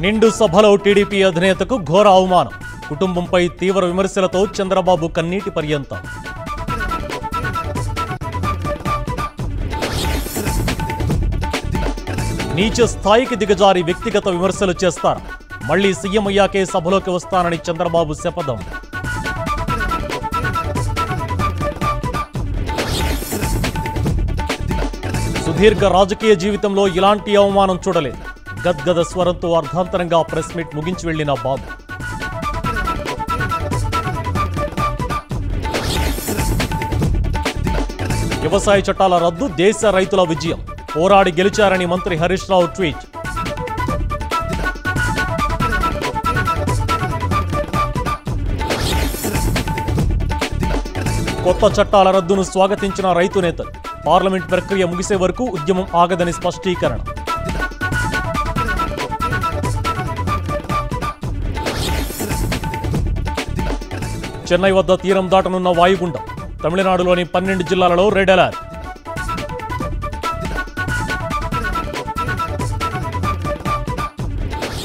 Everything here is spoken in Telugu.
నిండు సభలో టీడీపీ అధినేతకు ఘోర అవమానం కుటుంబంపై తీవ్ర విమర్శలతో చంద్రబాబు కన్నీటి పర్యంతం నీచ స్థాయికి దిగజారి వ్యక్తిగత విమర్శలు చేస్తారు మళ్లీ సీఎం అయ్యాకే సభలోకి వస్తానని చంద్రబాబు శపథం సుదీర్ఘ రాజకీయ జీవితంలో ఇలాంటి అవమానం చూడలేదు గద్గద స్వరంతో అర్ధాంతరంగా ప్రెస్ మీట్ ముగించి వెళ్లిన బాబు వ్యవసాయ చట్టాల రద్దు దేశ రైతుల విజయం పోరాడి గెలిచారని మంత్రి హరీష్ రావు ట్వీట్ కొత్త చట్టాల రద్దును స్వాగతించిన రైతు నేతలు పార్లమెంట్ ప్రక్రియ ముగిసే వరకు ఉద్యమం ఆగదని స్పష్టీకరణ చెన్నై వద్ద తీరం దాటనున్న వాయుగుండం తమిళనాడులోని పన్నెండు జిల్లాలలో రెడ్ అలర్ట్